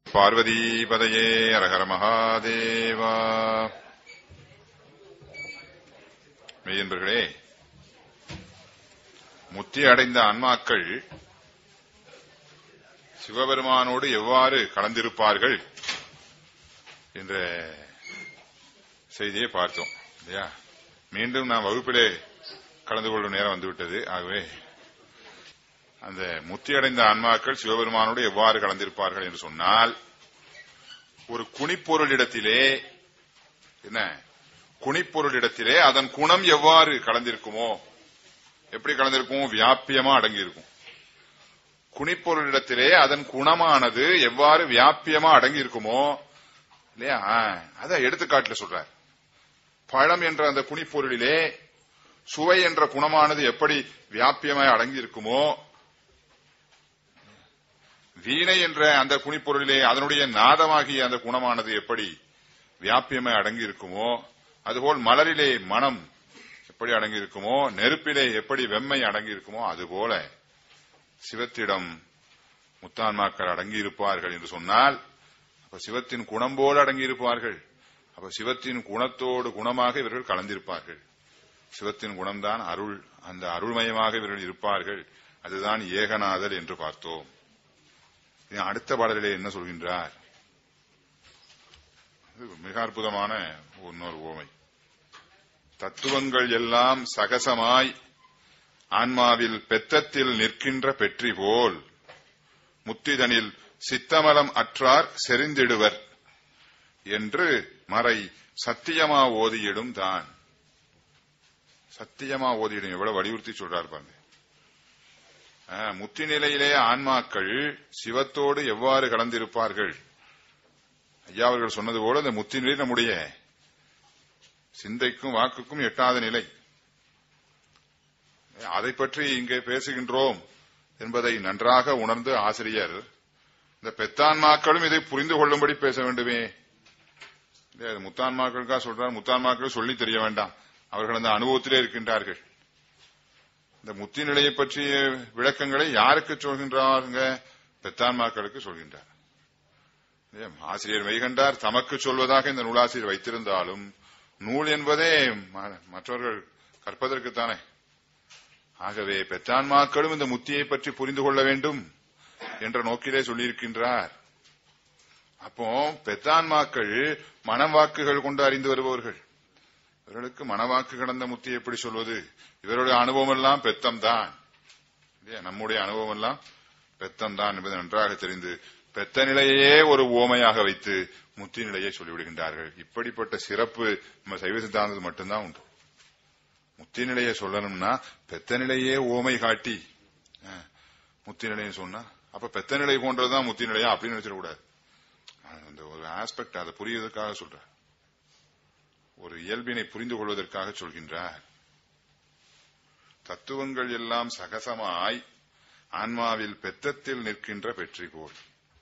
பார்வதீபதையே அரஹர மகாதேவா மெய்யன்பர்களே முத்தி அடைந்த ஆன்மாக்கள் சிவபெருமானோடு எவ்வாறு கலந்திருப்பார்கள் என்ற செய்தியை பார்த்தோம் இல்லையா மீண்டும் நான் வகுப்பிலே கலந்து கொள்ளும் நேரம் வந்துவிட்டது ஆகவே அந்த முத்தி அடைந்த ஆன்மாக்கள் சிவபெருமானோடு எவ்வாறு கலந்திருப்பார்கள் என்று சொன்னால் ஒரு குணிப்பொருளிடத்திலே என்ன குணிப்பொருளிடத்திலே அதன் குணம் எவ்வாறு கலந்திருக்குமோ எப்படி கலந்திருக்கும் வியாபியமா அடங்கி இருக்கும் குணிப்பொருளிடத்திலே அதன் குணமானது எவ்வாறு வியாபியமா அடங்கி இருக்குமோ இல்லையா அத எடுத்துக்காட்டுல சொல்றார் பழம் என்ற அந்த குணிப்பொருளிலே சுவை என்ற குணமானது எப்படி வியாபியமாய் அடங்கி இருக்குமோ வீணை என்ற அந்த குணிப்பொருளிலே அதனுடைய நாதமாகிய அந்த குணமானது எப்படி வியாபியமாய் அடங்கி இருக்குமோ அதுபோல் மலரிலே மனம் எப்படி அடங்கி இருக்குமோ நெருப்பிலே எப்படி வெம்மை அடங்கி இருக்குமோ அதுபோல சிவத்திடம் முத்தான்மாக்கள் அடங்கி இருப்பார்கள் என்று சொன்னால் அப்ப சிவத்தின் குணம் போல அடங்கி இருப்பார்கள் அப்ப சிவத்தின் குணத்தோடு குணமாக இவர்கள் கலந்திருப்பார்கள் சிவத்தின் குணம்தான் அருள் அந்த அருள்மயமாக இவர்கள் இருப்பார்கள் அதுதான் ஏகநாதர் என்று பார்த்தோம் அடுத்த பாடலிலே என்ன சொல்கின்றார் மிக அற்புதமான இன்னொரு ஓமை தத்துவங்கள் எல்லாம் சகசமாய் ஆன்மாவில் பெத்தத்தில் நிற்கின்ற பெற்றி போல் முத்திதனில் சித்தமலம் அற்றார் செறிந்திடுவர் என்று மறை சத்தியமா ஓதியிடும் தான் சத்தியமா ஓதியிடும் எவ்வளவு வலியுறுத்தி சொல்றார் பாருங்க முத்தி நிலையிலே ஆன்மாக்கள் சிவத்தோடு எவ்வாறு கலந்திருப்பார்கள் ஐயா அவர்கள் சொன்னது போல இந்த முத்தி நிலை நம்முடைய சிந்தைக்கும் வாக்குக்கும் எட்டாத நிலை அதை பற்றி இங்கே பேசுகின்றோம் என்பதை நன்றாக உணர்ந்து ஆசிரியர் இந்த பெத்தான்மாக்களும் இதை புரிந்து கொள்ளும்படி பேச வேண்டுமே முத்தான்மாக்களுக்கா சொல்றார் முத்தான்மாக்கள் சொல்லி தெரிய வேண்டாம் அவர்கள் அந்த அனுபவத்திலே இருக்கின்றார்கள் இந்த முத்தி நிலையை பற்றிய விளக்கங்களை யாருக்கு சொல்கின்றாருங்க பெத்தான்மாக்களுக்கு சொல்கின்றார் ஆசிரியர் மெய்கண்டார் தமக்கு சொல்வதாக இந்த நூலாசிரியர் வைத்திருந்தாலும் நூல் என்பதே மற்றவர்கள் கற்பதற்குத்தானே ஆகவே பெற்றான்மாக்களும் இந்த முத்தியை பற்றி புரிந்து கொள்ள வேண்டும் என்ற நோக்கிலே சொல்லியிருக்கின்றார் அப்போ பெத்தான்மாக்கள் மனம் வாக்குகள் கொண்டு அறிந்து வருபவர்கள் இவர்களுக்கு மனவாக்கு கடந்த முத்தி எப்படி சொல்வது இவருடைய அனுபவம் எல்லாம் பெத்தம் தான் நம்முடைய அனுபவம் எல்லாம் பெத்தம் தான் என்பது நன்றாக தெரிந்து பெத்த நிலையே ஒரு ஓமையாக வைத்து முத்தி நிலையை சொல்லிவிடுகின்றார்கள் இப்படிப்பட்ட சிறப்பு நம்ம சைவ சித்தாந்தத்தில் மட்டும்தான் உண்டு முத்தி நிலையை சொல்லணும்னா பெத்த நிலையே ஓமை காட்டி முத்தி நிலையை சொன்னா அப்ப பெத்த நிலை போன்றதுதான் முத்தி நிலையா அப்படின்னு நினைச்சிடக்கூடாது அந்த ஒரு ஆஸ்பெக்ட் அதை புரியுவதற்காக சொல்ற ஒரு இயல்பினை புரிந்து கொள்வதற்காக சொல்கின்றார் தத்துவங்கள் எல்லாம் சகசமாய் ஆன்மாவில் பெத்தத்தில் நிற்கின்ற வெற்றி போல்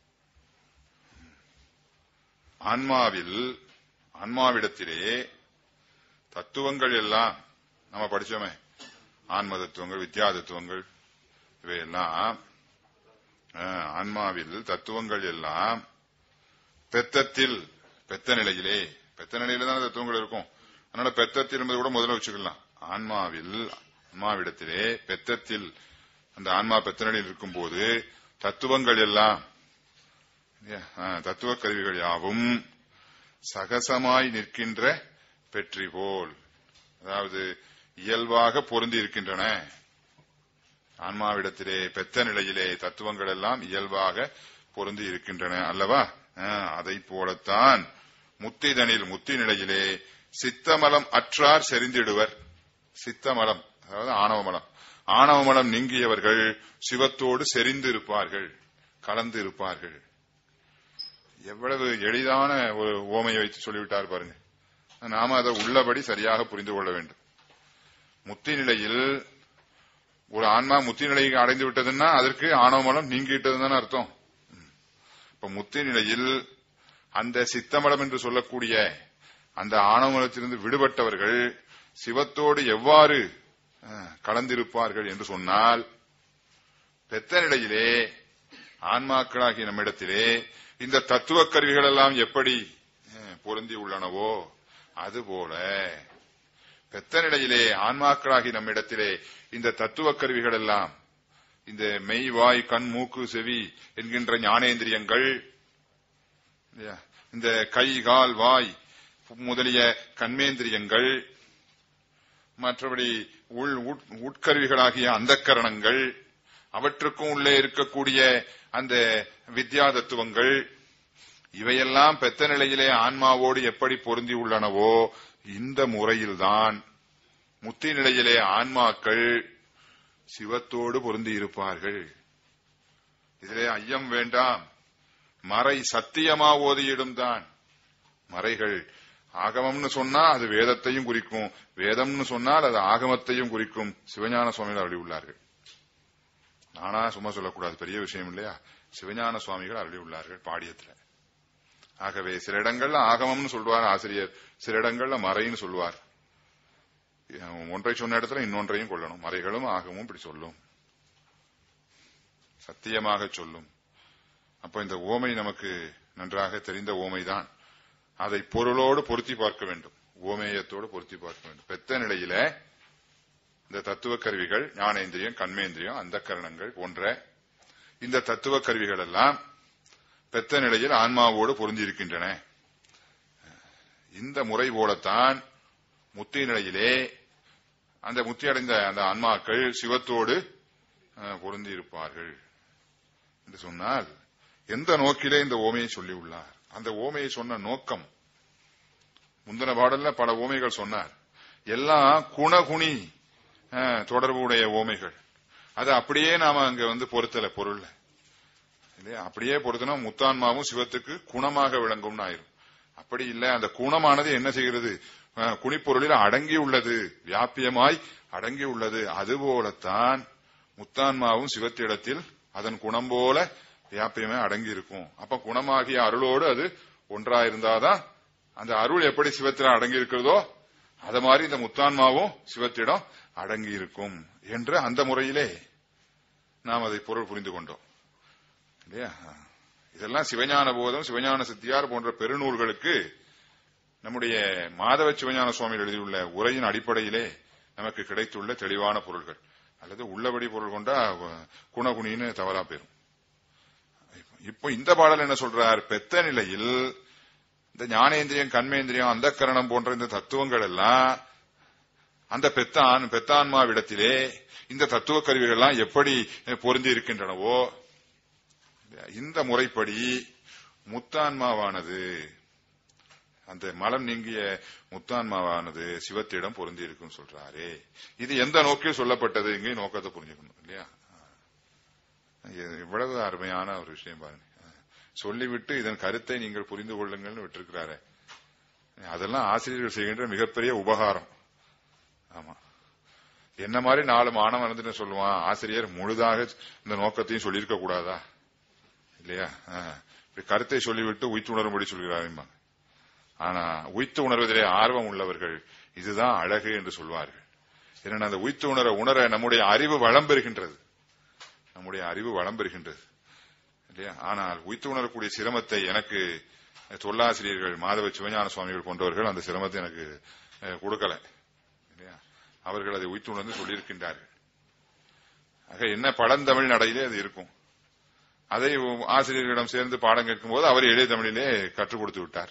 ஆன்மாவில் ஆன்மாவிடத்திலே தத்துவங்கள் எல்லாம் நம்ம படிச்சோமே ஆன்ம தத்துவங்கள் வித்யா தத்துவங்கள் இவையெல்லாம் ஆன்மாவில் தத்துவங்கள் எல்லாம் பெத்தத்தில் பெத்த நிலையிலே பெத்த நிலையில தான் தத்துவங்கள் இருக்கும் அதனால பெத்தத்தில் என்பது கூட முதல்ல வச்சுக்கலாம் ஆன்மாவில் ஆன்மாவிடத்திலே பெத்தத்தில் அந்த ஆன்மா பெத்த நிலையில் இருக்கும் போது தத்துவங்கள் எல்லாம் தத்துவ கருவிகள் யாவும் சகசமாய் நிற்கின்ற பெற்றி போல் அதாவது இயல்பாக பொருந்தி இருக்கின்றன ஆன்மாவிடத்திலே பெத்த நிலையிலே தத்துவங்கள் எல்லாம் இயல்பாக பொருந்தி இருக்கின்றன அல்லவா அதை போலத்தான் முத்திதனில் முத்தி நிலையிலே சித்தமலம் அற்றார் செறிந்திடுவர் சித்தமலம் அதாவது ஆணவமலம் ஆணவமலம் நீங்கியவர்கள் சிவத்தோடு செறிந்து இருப்பார்கள் கலந்து இருப்பார்கள் எவ்வளவு எளிதான ஒரு ஓமையை வைத்து சொல்லிவிட்டார் பாருங்க நாம அதை உள்ளபடி சரியாக புரிந்து கொள்ள வேண்டும் முத்தி நிலையில் ஒரு ஆன்மா முத்தி நிலையை அடைந்து விட்டதுன்னா அதற்கு ஆணவமலம் நீங்கிட்டதுன்னு அர்த்தம் இப்ப முத்தி நிலையில் அந்த சித்தமலம் என்று சொல்லக்கூடிய அந்த ஆணவமலத்திலிருந்து விடுபட்டவர்கள் சிவத்தோடு எவ்வாறு கலந்திருப்பார்கள் என்று சொன்னால் பெத்த நிலையிலே ஆன்மாக்களாகிய நம்மிடத்திலே இந்த தத்துவ கருவிகள் எல்லாம் எப்படி அஹ், பொருந்தி உள்ளனவோ அதுபோல பெத்த நிலையிலே ஆன்மாக்களாகி நம்மிடத்திலே இந்த தத்துவ கருவிகள் எல்லாம் இந்த மெய் வாய் கண் மூக்கு செவி என்கின்ற ஞானேந்திரியங்கள் இல்லையா? இந்த கை கால் வாய் முதலிய கண்மேந்திரியங்கள் மற்றபடி உள் உட்- உட்கருவிகளாகிய அந்தக்கரணங்கள் அவற்றுக்கும் உள்ளே இருக்கக்கூடிய அந்த வித்யா தத்துவங்கள் இவையெல்லாம் பெத்த நிலையிலே ஆன்மாவோடு எப்படி பொருந்தி உள்ளனவோ இந்த முறையில்தான் முத்தி நிலையிலே ஆன்மாக்கள் சிவத்தோடு பொருந்தி இருப்பார்கள் இதிலே ஐயம் வேண்டாம் மறை சத்தியமா ஓதியிடும் தான் மறைகள் ஆகமம்னு சொன்னா அது வேதத்தையும் குறிக்கும் வேதம்னு சொன்னால் அது ஆகமத்தையும் குறிக்கும் சிவஞான சுவாமிகள் அருளி உள்ளார்கள் நானா சும்மா சொல்லக்கூடாது பெரிய விஷயம் இல்லையா சிவஞான சுவாமிகள் அருளி உள்ளார்கள் பாடியத்துல ஆகவே சில இடங்கள்ல ஆகமம்னு சொல்வார் ஆசிரியர் சில இடங்கள்ல மறைன்னு சொல்வார் ஒன்றை சொன்ன இடத்துல இன்னொன்றையும் கொள்ளணும் மறைகளும் ஆகமும் இப்படி சொல்லும் சத்தியமாக சொல்லும் அப்ப இந்த ஓமை நமக்கு நன்றாக தெரிந்த ஓமைதான் அதை பொருளோடு பொருத்தி பார்க்க வேண்டும் ஓமேயத்தோடு பொருத்தி பார்க்க வேண்டும் பெத்த நிலையில இந்த தத்துவ கருவிகள் ஞானேந்திரியம் கண்மேந்திரியம் அந்த கரணங்கள் போன்ற இந்த தத்துவ கருவிகள் எல்லாம் பெத்த நிலையில் ஆன்மாவோடு பொருந்தி இருக்கின்றன இந்த முறை போலத்தான் முத்தி நிலையிலே அந்த முத்தி அடைந்த அந்த ஆன்மாக்கள் சிவத்தோடு அஹ், பொருந்தி இருப்பார்கள் என்று சொன்னால் எந்த நோக்கிலே இந்த ஓமையை சொல்லியுள்ளார் அந்த ஓமையை சொன்ன நோக்கம் முந்தின பாடல்ல பல ஓமைகள் சொன்னார் எல்லாம் குணகுணி அஹ், தொடர்புடைய ஓமைகள் அது அப்படியே நாம அங்க வந்து பொருத்தல பொருள்ல இல்லையா அப்படியே பொருத்தினா முத்தான்மாவும் சிவத்துக்கு குணமாக விளங்கும்னு ஆயிரும் அப்படி இல்ல அந்த குணமானது என்ன செய்கிறது அஹ், குணிப்பொருளில் அடங்கி உள்ளது வியாபியமாய் அடங்கி உள்ளது அதுபோலத்தான் முத்தான்மாவும் சிவத்திடத்தில் அதன் குணம் போல வியாபியமே அடங்கி இருக்கும் அப்ப குணமாகிய அருளோடு அது ஒன்றாயிருந்தாதான் அந்த அருள் எப்படி சிவத்தில் அடங்கி இருக்கிறதோ அது மாதிரி இந்த முத்தான்மாவும் சிவத்திடம் அடங்கி இருக்கும் என்று அந்த முறையிலே நாம் அதை பொருள் புரிந்து கொண்டோம் இல்லையா இதெல்லாம் சிவஞான போதம் சிவஞான சித்தியார் போன்ற பெருநூல்களுக்கு நம்முடைய மாதவ சிவஞான சுவாமி எழுதியுள்ள உரையின் அடிப்படையிலே நமக்கு கிடைத்துள்ள தெளிவான பொருள்கள் அல்லது உள்ளபடி பொருள் கொண்டா அஹ், குணகுணின்னு தவறா போயிரும் இப்போ இந்த பாடல் என்ன சொல்றார் பெத்த நிலையில் இந்த ஞானேந்திரியம் கண்மேந்திரியம் அந்த கரணம் போன்ற இந்த தத்துவங்கள் எல்லாம் அந்த பெத்தான் பெத்தான்மாவிடத்திலே இந்த தத்துவ கருவிகள்லாம் எப்படி பொருந்தி இருக்கின்றனவோ இந்த முறைப்படி முத்தான்மாவானது அந்த மலம் நீங்கிய முத்தான்மாவானது சிவத்திடம் பொருந்தி இருக்கும் சொல்றாரே இது எந்த நோக்கில் சொல்லப்பட்டது இங்கே நோக்கத்தை புரிஞ்சுக்கணும் இல்லையா இது இவ்வளவு அருமையான ஒரு விஷயம் பாருங்க சொல்லிவிட்டு இதன் கருத்தை நீங்கள் புரிந்து கொள்ளுங்கள்னு விட்டிருக்கிறாரே அதெல்லாம் ஆசிரியர்கள் செய்கின்ற மிகப்பெரிய உபகாரம் ஆமா என்ன மாதிரி நாலு மாணவன் வந்துட்டு சொல்லுவான் ஆசிரியர் முழுதாக இந்த நோக்கத்தையும் சொல்லியிருக்க கூடாதா இல்லையா ஆ. இப்படி கருத்தை சொல்லிவிட்டு உய்த்து உணரும்படி சொல்கிறாருமா ஆனா உய்த்து உணர்வதிலே ஆர்வம் உள்ளவர்கள் இதுதான் அழகு என்று சொல்வார்கள் ஏன்னா அந்த உய்த்து உணர உணர நம்முடைய அறிவு வளம் பெறுகின்றது நம்முடைய அறிவு வளம் பெறுகின்றது இல்லையா ஆனால் உய்த்து உணரக்கூடிய சிரமத்தை எனக்கு தொல்லாசிரியர்கள் மாதவ சிவஞான சுவாமிகள் போன்றவர்கள் அந்த சிரமத்தை எனக்கு அஹ், கொடுக்கல இல்லையா அவர்கள் அதை உய்த்து உணர்ந்து சொல்லியிருக்கின்றார்கள் ஆக என்ன பழந்தமிழ் நடையிலே அது இருக்கும் அதை ஆசிரியர்களிடம் சேர்ந்து பாடம் கேட்கும் போது அவர் எளிய தமிழிலே கற்றுக் கொடுத்து விட்டார்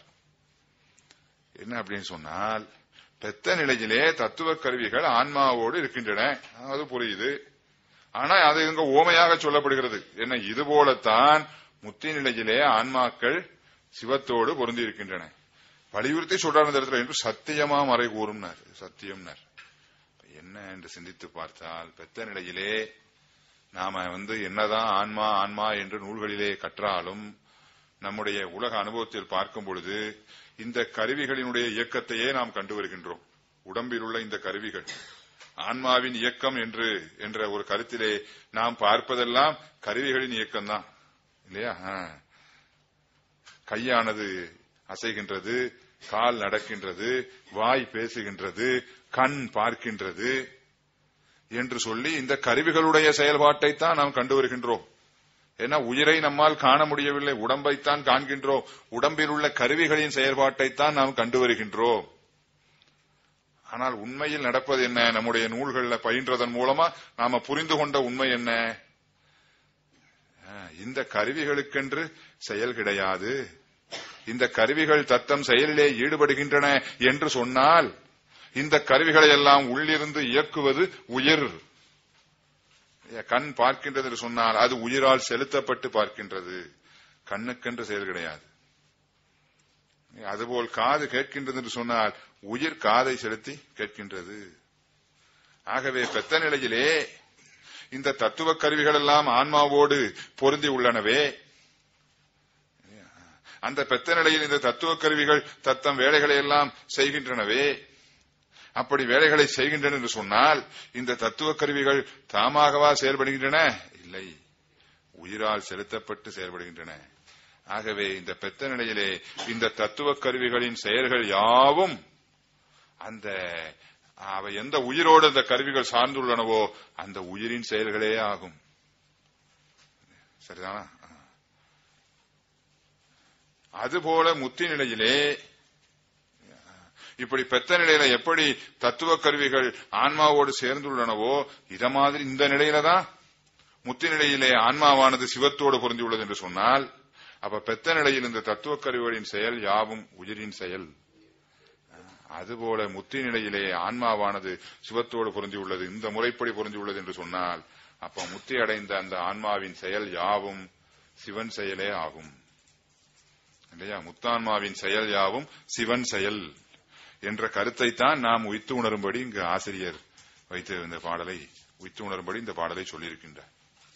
என்ன அப்படின்னு சொன்னால் பெத்த நிலையிலே தத்துவ கருவிகள் ஆன்மாவோடு இருக்கின்றன அது புரியுது ஆனா அது இங்க ஓமையாக சொல்லப்படுகிறது என்ன இது போலத்தான் முத்தி நிலையிலே ஆன்மாக்கள் சிவத்தோடு பொருந்தி இருக்கின்றன வலியுறுத்தி சொல்றாரு இந்த இடத்துல என்று சத்தியமா மறை கூறும்னார் சத்தியம்னார் என்ன என்று சிந்தித்து பார்த்தால் பெத்த நிலையிலே நாம வந்து என்னதான் ஆன்மா ஆன்மா என்று நூல்களிலே கற்றாலும் நம்முடைய உலக அனுபவத்தில் பார்க்கும் பொழுது இந்த கருவிகளினுடைய இயக்கத்தையே நாம் கண்டு வருகின்றோம் உடம்பில் உள்ள இந்த கருவிகள் ஆன்மாவின் இயக்கம் என்று என்ற ஒரு கருத்திலே நாம் பார்ப்பதெல்லாம் கருவிகளின் இயக்கம்தான் இல்லையா ஆ. கையானது அசைகின்றது கால் நடக்கின்றது வாய் பேசுகின்றது கண் பார்க்கின்றது என்று சொல்லி இந்த கருவிகளுடைய செயல்பாட்டை தான் நாம் கண்டு வருகின்றோம் ஏன்னா உயிரை நம்மால் காண முடியவில்லை உடம்பைத்தான் காண்கின்றோம் உடம்பில் உள்ள கருவிகளின் செயல்பாட்டைத்தான் நாம் கண்டு வருகின்றோம் ஆனால் உண்மையில் நடப்பது என்ன நம்முடைய நூல்களில் பயின்றதன் மூலமா நாம புரிந்து கொண்ட உண்மை என்ன அஹ், இந்த கருவிகளுக்கென்று செயல் கிடையாது இந்த கருவிகள் தத்தம் செயலிலே ஈடுபடுகின்றன என்று சொன்னால் இந்த கருவிகளை எல்லாம் உள்ளிருந்து இயக்குவது உயிர் கண் பார்க்கின்றது என்று சொன்னால் அது உயிரால் செலுத்தப்பட்டு பார்க்கின்றது கண்ணுக்கென்று செயல் கிடையாது அதுபோல் காது கேட்கின்றது என்று சொன்னால் உயிர் காதை செலுத்தி கேட்கின்றது ஆகவே பெத்த நிலையிலே இந்த தத்துவ கருவிகள் எல்லாம் ஆன்மாவோடு பொருந்தி உள்ளனவே அந்த பெத்த நிலையில் இந்த தத்துவ கருவிகள் தத்தம் வேலைகளை எல்லாம் செய்கின்றனவே அப்படி வேலைகளை செய்கின்றன என்று சொன்னால் இந்த தத்துவ கருவிகள் தாமாகவா செயல்படுகின்றன இல்லை உயிரால் செலுத்தப்பட்டு செயல்படுகின்றன ஆகவே இந்த பெத்த நிலையிலே இந்த தத்துவ கருவிகளின் செயல்கள் யாவும் அந்த அவை எந்த உயிரோடு அந்த கருவிகள் சார்ந்துள்ளனவோ அந்த உயிரின் செயல்களே ஆகும் சரிதானா அதுபோல முத்தி நிலையிலே இப்படி பெத்த நிலையில எப்படி தத்துவ கருவிகள் ஆன்மாவோடு சேர்ந்துள்ளனவோ இத மாதிரி இந்த நிலையில தான் முத்தி நிலையிலே ஆன்மாவானது சிவத்தோடு பொருந்தியுள்ளது என்று சொன்னால் அப்ப பெத்த நிலையில் இந்த தத்துவ கருவிகளின் செயல் யாவும் உயிரின் செயல் அதுபோல முத்தி நிலையிலே ஆன்மாவானது சிவத்தோடு பொருந்தியுள்ளது இந்த முறைப்படி பொருந்தியுள்ளது என்று சொன்னால் அப்ப முத்தி அடைந்த அந்த ஆன்மாவின் செயல் யாவும் சிவன் செயலே ஆகும் இல்லையா முத்தான்மாவின் செயல் யாவும் சிவன் செயல் என்ற கருத்தை தான் நாம் உய்த்து உணரும்படி இங்கு ஆசிரியர் வைத்த இந்த பாடலை உய்த்து உணரும்படி இந்த பாடலை சொல்லியிருக்கின்றார்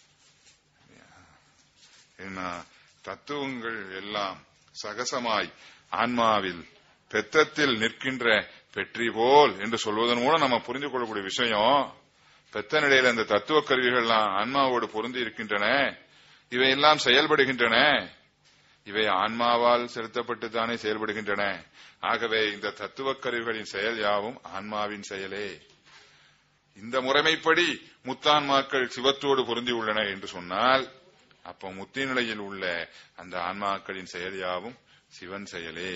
என்ன தத்துவங்கள் எல்லாம் சகசமாய் ஆன்மாவில் பெத்தத்தில் நிற்கின்ற பெற்றி போல் என்று சொல்வதன் மூலம் நம்ம புரிந்து கொள்ளக்கூடிய விஷயம் பெத்த நிலையில இந்த தத்துவ கருவிகள்லாம் ஆன்மாவோடு பொருந்தி இருக்கின்றன இவையெல்லாம் செயல்படுகின்றன இவை ஆன்மாவால் செலுத்தப்பட்டு தானே செயல்படுகின்றன ஆகவே இந்த தத்துவ கருவிகளின் செயல் யாவும் ஆன்மாவின் செயலே இந்த முறைமைப்படி முத்தான்மாக்கள் சிவத்தோடு பொருந்தி உள்ளன என்று சொன்னால் அப்போ முத்தி நிலையில் உள்ள அந்த ஆன்மாக்களின் செயல் யாவும் சிவன் செயலே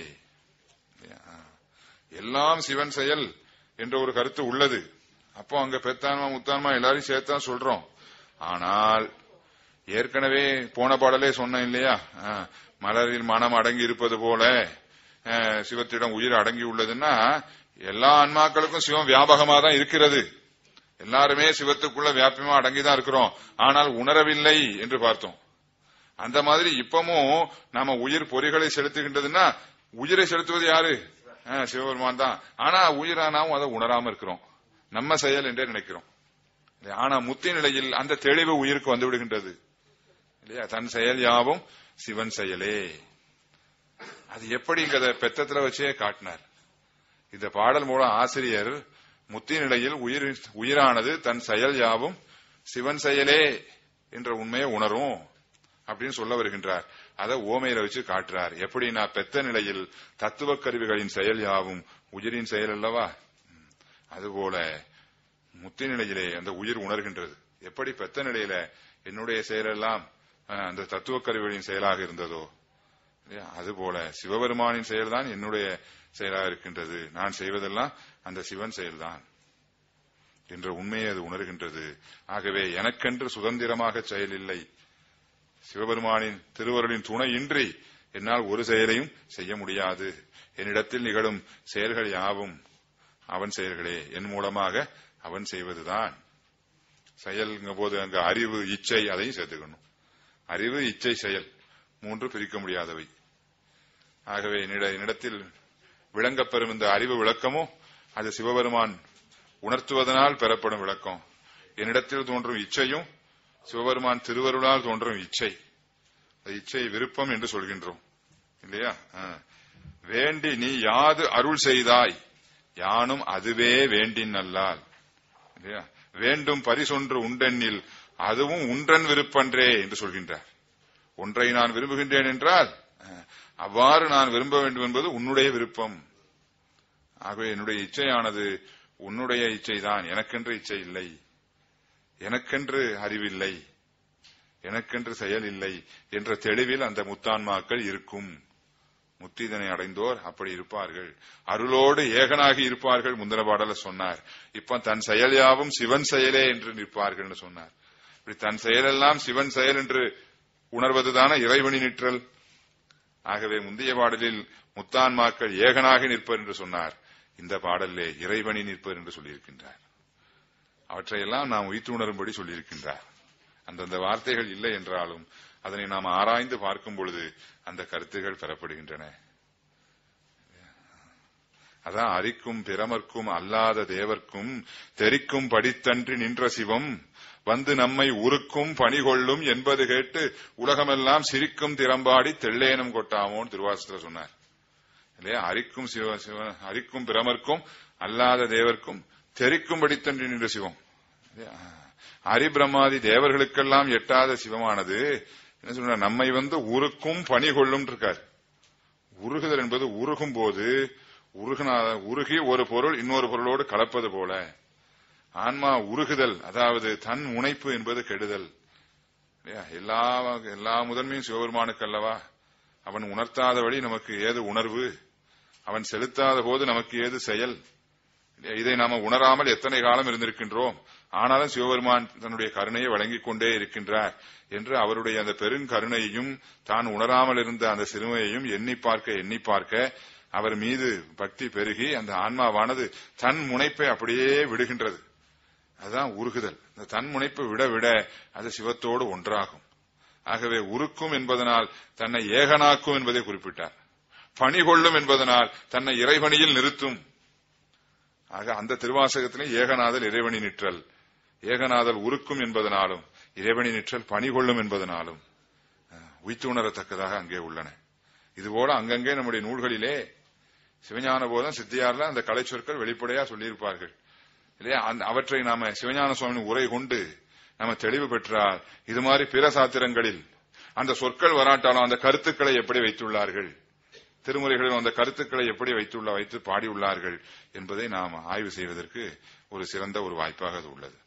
எல்லாம் சிவன் செயல் என்ற ஒரு கருத்து உள்ளது அப்போ அங்க பெத்தான்மா முத்தான்மா எல்லாரையும் சேர்த்தான் சொல்றோம் ஆனால் ஏற்கனவே போன பாடலே சொன்னேன் இல்லையா மலரில் மனம் அடங்கி இருப்பது போல சிவத்திடம் உயிர் அடங்கி உள்ளதுன்னா எல்லா ஆன்மாக்களுக்கும் சிவம் வியாபகமா தான் இருக்கிறது எல்லாருமே சிவத்துக்குள்ள வியாபியமா அடங்கிதான் இருக்கிறோம் ஆனால் உணரவில்லை என்று பார்த்தோம் அந்த மாதிரி இப்பமும் நாம உயிர் பொறிகளை செலுத்துகின்றதுன்னா உயிரை செலுத்துவது யாரு சிவபெருமான் தான் ஆனா உயிரானாவும் அதை உணராம இருக்கிறோம் நம்ம செயல் என்றே நினைக்கிறோம் ஆனா முத்தி நிலையில் அந்த தெளிவு உயிருக்கு வந்து விடுகின்றது இல்லையா தன் செயல் யாவும் சிவன் செயலே அது எப்படி இங்க பெத்தத்துல வச்சே காட்டினார் இந்த பாடல் மூலம் ஆசிரியர் முத்தி நிலையில் உயிர் உயிரானது தன் செயல் யாவும் சிவன் செயலே என்ற உண்மையை உணரும் அப்படின்னு சொல்ல வருகின்றார் அதை ஓமையில வச்சு காட்டுறார் எப்படி நான் பெத்த நிலையில் தத்துவ கருவிகளின் செயல் யாவும் உயிரின் செயல் அல்லவா அதுபோல முத்தி நிலையிலே அந்த உயிர் உணர்கின்றது எப்படி பெத்த நிலையில என்னுடைய செயலெல்லாம் அந்த தத்துவ கருவிகளின் செயலாக இருந்ததோ அதுபோல சிவபெருமானின் செயல்தான் என்னுடைய செயலாக இருக்கின்றது நான் செய்வதெல்லாம் அந்த சிவன் செயல்தான் என்ற உண்மையை அது உணர்கின்றது ஆகவே எனக்கென்று சுதந்திரமாக செயல் இல்லை சிவபெருமானின் திருவருளின் துணை இன்றி என்னால் ஒரு செயலையும் செய்ய முடியாது என்னிடத்தில் நிகழும் செயல்கள் யாவும் அவன் செயல்களே என் மூலமாக அவன் செய்வதுதான் செயல்ங்க போது அங்க அறிவு இச்சை அதையும் சேர்த்துக்கணும் அறிவு இச்சை செயல் மூன்று பிரிக்க முடியாதவை ஆகவே என்னிடத்தில் விளங்கப்பெறும் இந்த அறிவு விளக்கமும் அது சிவபெருமான் உணர்த்துவதனால் பெறப்படும் விளக்கம் என்னிடத்தில் தோன்றும் இச்சையும் சிவபெருமான் திருவருளால் தோன்றும் இச்சை இச்சை விருப்பம் என்று சொல்கின்றோம் இல்லையா வேண்டி நீ யாது அருள் செய்தாய் யானும் அதுவே வேண்டின் நல்லால் இல்லையா வேண்டும் பரிசொன்று உண்டெண்ணில் அதுவும் உன்றன் விருப்பன்றே என்று சொல்கின்றார் ஒன்றை நான் விரும்புகின்றேன் என்றால் அவ்வாறு நான் விரும்ப வேண்டும் என்பது உன்னுடைய விருப்பம் ஆகவே என்னுடைய இச்சையானது உன்னுடைய இச்சைதான் எனக்கென்று இச்சை இல்லை எனக்கென்று அறிவில்லை எனக்கென்று செயல் இல்லை என்ற தெளிவில் அந்த முத்தான்மாக்கள் இருக்கும் முத்திதனை அடைந்தோர் அப்படி இருப்பார்கள் அருளோடு ஏகனாகி இருப்பார்கள் முந்தின பாடல சொன்னார் இப்ப தன் செயல் யாவும் சிவன் செயலே என்று நிற்பார்கள் சொன்னார் இப்படி தன் செயலெல்லாம் சிவன் செயல் என்று உணர்வதுதான இறைவனி நிற்றல் ஆகவே முந்தைய பாடலில் முத்தான்மாக்கள் ஏகனாக நிற்பர் என்று சொன்னார் இந்த பாடலிலே இறைவனி நிற்பர் என்று சொல்லியிருக்கின்றார் அவற்றையெல்லாம் நாம் உயித்து உணரும்படி சொல்லியிருக்கின்றார் அந்தந்த வார்த்தைகள் இல்லை என்றாலும் அதனை நாம் ஆராய்ந்து பார்க்கும் பொழுது அந்த கருத்துகள் பெறப்படுகின்றன அதான் அரிக்கும் பிரமர்க்கும் அல்லாத தேவர்க்கும் தெரிக்கும் படித்தன்றி நின்ற சிவம் வந்து நம்மை உருக்கும் பணிகொள்ளும் என்பது கேட்டு உலகமெல்லாம் சிரிக்கும் திறம்பாடி தெள்ளேனம் கொட்டாமோன்னு திருவாசத்துல சொன்னார் இல்லையா அரிக்கும் சிவ சிவ அரிக்கும் பிரமர்க்கும் அல்லாத தேவர்க்கும் தெரிக்கும் படித்தன்றி நின்ற சிவம் ஹரிபிரமாதி தேவர்களுக்கெல்லாம் எட்டாத சிவமானது என்ன சொல்ற நம்மை வந்து உருக்கும் பணி கொள்ளும் இருக்கார் உருகுதல் என்பது உருகும் போது உருகுனா உருகி ஒரு பொருள் இன்னொரு பொருளோடு கலப்பது போல ஆன்மா உருகுதல் அதாவது தன் முனைப்பு என்பது கெடுதல் எல்லா எல்லா முதன்மையும் சிவபெருமானுக்கு அல்லவா அவன் உணர்த்தாதபடி நமக்கு ஏது உணர்வு அவன் செலுத்தாத போது நமக்கு ஏது செயல் இதை நாம உணராமல் எத்தனை காலம் இருந்திருக்கின்றோம் ஆனாலும் சிவபெருமான் தன்னுடைய கருணையை வழங்கிக் கொண்டே இருக்கின்றார் என்று அவருடைய அந்த பெருங்கருணையையும் தான் உணராமல் இருந்த அந்த சிறுமையையும் எண்ணி பார்க்க எண்ணி பார்க்க அவர் மீது பக்தி பெருகி அந்த ஆன்மாவானது தன் முனைப்பை அப்படியே விடுகின்றது அதுதான் உருகுதல் இந்த தன் முனைப்பை விட விட அது சிவத்தோடு ஒன்றாகும் ஆகவே உருக்கும் என்பதனால் தன்னை ஏகனாக்கும் என்பதை குறிப்பிட்டார் பணி கொள்ளும் என்பதனால் தன்னை இறைவனியில் நிறுத்தும் ஆக அந்த திருவாசகத்திலே ஏகநாதல் இறைவனி நிற்றல் ஏகநாதல் உருக்கும் என்பதனாலும் இறைவனி நிற்றல் பணி கொள்ளும் என்பதனாலும் உய்த்து உணரத்தக்கதாக அங்கே உள்ளன இதுபோல அங்கங்கே நம்முடைய நூல்களிலே சிவஞான போதம் சித்தியார்ல அந்த கலை சொற்கள் வெளிப்படையா சொல்லியிருப்பார்கள் இல்லையா அவற்றை நாம சிவஞான சுவாமியின் உரை கொண்டு நம்ம தெளிவு பெற்றால் இது மாதிரி பிற சாத்திரங்களில் அந்த சொற்கள் வராட்டாலும் அந்த கருத்துக்களை எப்படி வைத்துள்ளார்கள் திருமுறைகளில் அந்த கருத்துக்களை எப்படி வைத்துள்ள வைத்து பாடியுள்ளார்கள் என்பதை நாம் ஆய்வு செய்வதற்கு ஒரு சிறந்த ஒரு வாய்ப்பாக அது உள்ளது